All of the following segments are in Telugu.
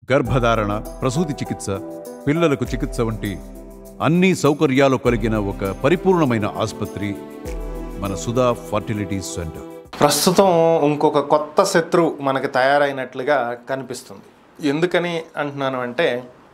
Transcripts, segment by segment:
గర్భధారణ ప్రసూతి చికిత్స పిల్లలకు చికిత్స వంటి అన్ని సౌకర్యాలు కలిగిన ఒక పరిపూర్ణమైన ఆసుపత్రి మన సుధా ఫర్టిలిటీ సెంటర్ ప్రస్తుతం ఇంకొక కొత్త శత్రువు మనకి తయారైనట్లుగా కనిపిస్తుంది ఎందుకని అంటున్నాను అంటే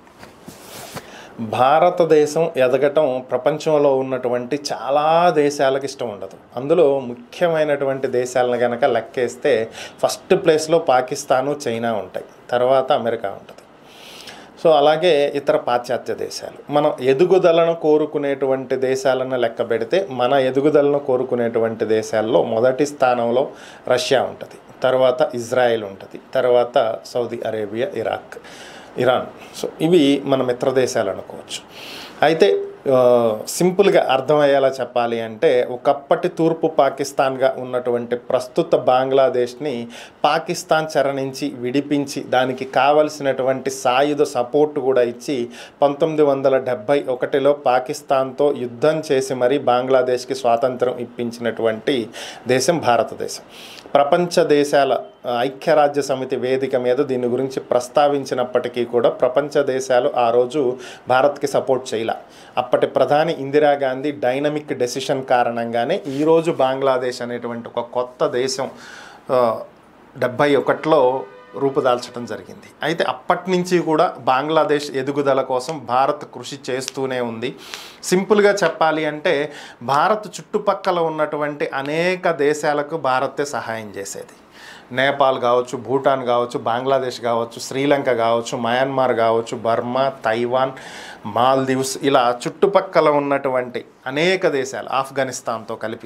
భారతదేశం ఎదగటం ప్రపంచంలో ఉన్నటువంటి చాలా దేశాలకు ఇష్టం ఉండదు అందులో ముఖ్యమైనటువంటి దేశాలను కనుక లెక్కేస్తే ఫస్ట్ ప్లేస్లో పాకిస్తాను చైనా ఉంటాయి తర్వాత అమెరికా ఉంటుంది సో అలాగే ఇతర పాశ్చాత్య దేశాలు మనం ఎదుగుదలను కోరుకునేటువంటి దేశాలను లెక్క పెడితే మన ఎదుగుదలను కోరుకునేటువంటి దేశాల్లో మొదటి స్థానంలో రష్యా ఉంటుంది తర్వాత ఇజ్రాయెల్ ఉంటుంది తర్వాత Saudi Arabia Iraq Iran so ఇవి మన మిత్ర దేశాలు అనుకోవచ్చు అయితే ఆ, సింపుల్గా అర్థమయ్యేలా చెప్పాలి అంటే ఒకప్పటి తూర్పు పాకిస్తాన్గా ఉన్నటువంటి ప్రస్తుత బంగ్లాదేశ్ని పాకిస్తాన్ చెర నుంచి విడిపించి దానికి కావలసినటువంటి సాయుధ సపోర్ట్ కూడా ఇచ్చి పంతొమ్మిది వందల డెబ్భై ఒకటిలో పాకిస్తాన్తో యుద్ధం చేసి మరీ బంగ్లాదేశ్కి స్వాతంత్రం ఇప్పించినటువంటి దేశం భారతదేశం ప్రపంచ దేశాల ఆ, ఐక్యరాజ్య సమితి వేదిక మీద దీని గురించి ప్రస్తావించినప్పటికీ కూడా ప్రపంచ దేశాలు ఆ రోజు భారత్కి సపోర్ట్ చేయలే అప్పటి ప్రధాని ఇందిరాగాంధీ డైనమిక్ డెసిషన్ కారణంగానే ఈరోజు బంగ్లాదేశ్ అనేటువంటి ఒక కొత్త దేశం ఆ, డెబ్భై ఒకటిలో రూపుదాల్చడం జరిగింది అయితే అప్పటి నుంచి కూడా బంగ్లాదేశ్ ఎదుగుదల కోసం భారత్ కృషి చేస్తూనే ఉంది సింపుల్గా చెప్పాలి అంటే భారత్ చుట్టుపక్కల ఉన్నటువంటి అనేక దేశాలకు భారతే సహాయం చేసేది నేపాల్ కావచ్చు భూటాన్ కావచ్చు బంగ్లాదేశ్ కావచ్చు శ్రీలంక కావచ్చు మయన్మార్ కావచ్చు బర్మా తైవాన్ మాల్దీవ్స్ ఇలా చుట్టుపక్కల ఉన్నటువంటి అనేక దేశాలు ఆఫ్ఘనిస్తాన్తో కలిపి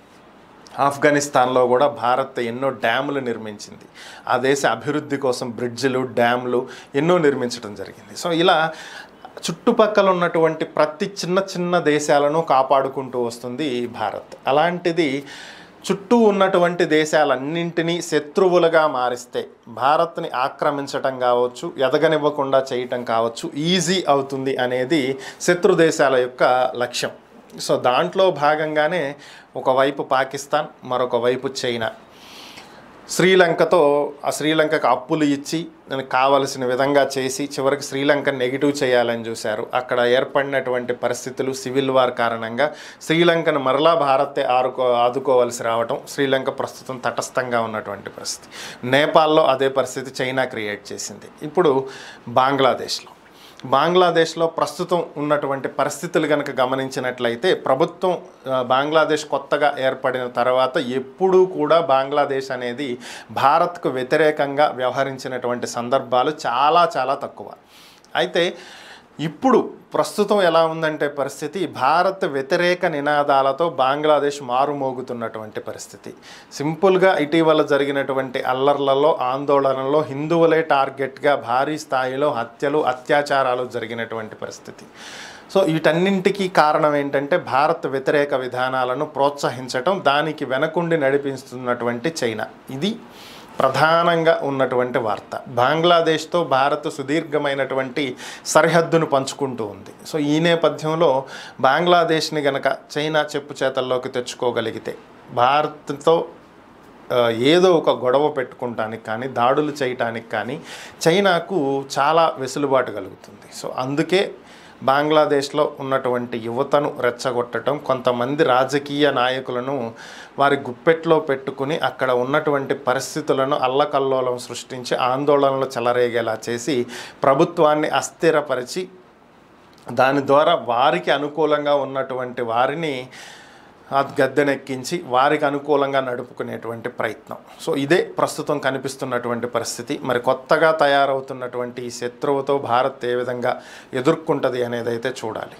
ఆఫ్ఘనిస్తాన్లో కూడా భారత్ ఎన్నో డ్యాములు నిర్మించింది ఆ దేశ అభివృద్ధి కోసం బ్రిడ్జిలు డ్యాములు ఎన్నో నిర్మించడం జరిగింది సో ఇలా చుట్టుపక్కల ఉన్నటువంటి ప్రతి చిన్న చిన్న దేశాలను కాపాడుకుంటూ వస్తుంది ఈ భారత్ అలాంటిది చుట్టూ ఉన్నటువంటి దేశాలన్నింటినీ శత్రువులుగా మారిస్తే భారత్ని ఆక్రమించటం కావచ్చు ఎదగనివ్వకుండా చేయటం కావచ్చు ఈజీ అవుతుంది అనేది శత్రు దేశాల యొక్క లక్ష్యం సో దాంట్లో భాగంగానే ఒకవైపు పాకిస్తాన్ మరొక వైపు చైనా శ్రీలంకతో ఆ శ్రీలంకకు అప్పులు ఇచ్చి దానికి కావలసిన విధంగా చేసి చివరికి శ్రీలంక నెగిటివ్ చేయాలని చూశారు అక్కడ ఏర్పడినటువంటి పరిస్థితులు సివిల్ వార్ కారణంగా శ్రీలంకను మరలా భారతే ఆరుకో ఆదుకోవాల్సి రావటం శ్రీలంక ప్రస్తుతం తటస్థంగా ఉన్నటువంటి పరిస్థితి నేపాల్లో అదే పరిస్థితి చైనా క్రియేట్ చేసింది ఇప్పుడు బంగ్లాదేశ్లో బంగ్లాదేశ్లో ప్రస్తుతం ఉన్నటువంటి పరిస్థితులు కనుక గమనించినట్లయితే ప్రభుత్వం ఆ, బంగ్లాదేశ్ కొత్తగా ఏర్పడిన తర్వాత ఎప్పుడూ కూడా బంగ్లాదేశ్ అనేది భారత్కు వ్యతిరేకంగా వ్యవహరించినటువంటి సందర్భాలు చాలా చాలా తక్కువ అయితే ఇప్పుడు ప్రస్తుతం ఎలా ఉందంటే పరిస్థితి భారత్ వ్యతిరేక నినాదాలతో బంగ్లాదేశ్ మారుమోగుతున్నటువంటి పరిస్థితి సింపుల్గా ఇటీవల జరిగినటువంటి అల్లర్లలో ఆందోళనలో హిందువులే టార్గెట్గా భారీ స్థాయిలో హత్యలు అత్యాచారాలు జరిగినటువంటి పరిస్థితి సో వీటన్నింటికీ కారణం ఏంటంటే భారత్ వ్యతిరేక విధానాలను ప్రోత్సహించటం దానికి వెనకుండి నడిపిస్తున్నటువంటి చైనా ఇది ప్రధానంగా ఉన్నటువంటి వార్త బంగ్లాదేశ్తో భారత్ సుదీర్ఘమైనటువంటి సరిహద్దును పంచుకుంటూ ఉంది సో ఈ నేపథ్యంలో బంగ్లాదేశ్ని గనక చైనా చెప్పు చేతల్లోకి తెచ్చుకోగలిగితే భారత్తో ఆ, ఏదో ఒక గొడవ పెట్టుకుంటానికి కానీ దాడులు చేయటానికి కానీ చైనాకు చాలా వెసులుబాటు కలుగుతుంది సో అందుకే బంగ్లాదేశ్లో ఉన్నటువంటి యువతను రెచ్చగొట్టడం కొంతమంది రాజకీయ నాయకులను వారి గుప్పెట్లో పెట్టుకుని అక్కడ ఉన్నటువంటి పరిస్థితులను అల్లకల్లోలం సృష్టించి ఆందోళనలు చెలరేగేలా చేసి ప్రభుత్వాన్ని అస్థిరపరిచి దాని ద్వారా వారికి అనుకూలంగా ఉన్నటువంటి వారిని ఆ గద్దెనెక్కించి వారికి అనుకూలంగా నడుపుకునేటువంటి ప్రయత్నం సో ఇదే ప్రస్తుతం కనిపిస్తున్నటువంటి పరిస్థితి మరి కొత్తగా తయారవుతున్నటువంటి ఈ శత్రువుతో భారత్ ఏ విధంగా ఎదుర్కొంటుంది అనేది అయితే చూడాలి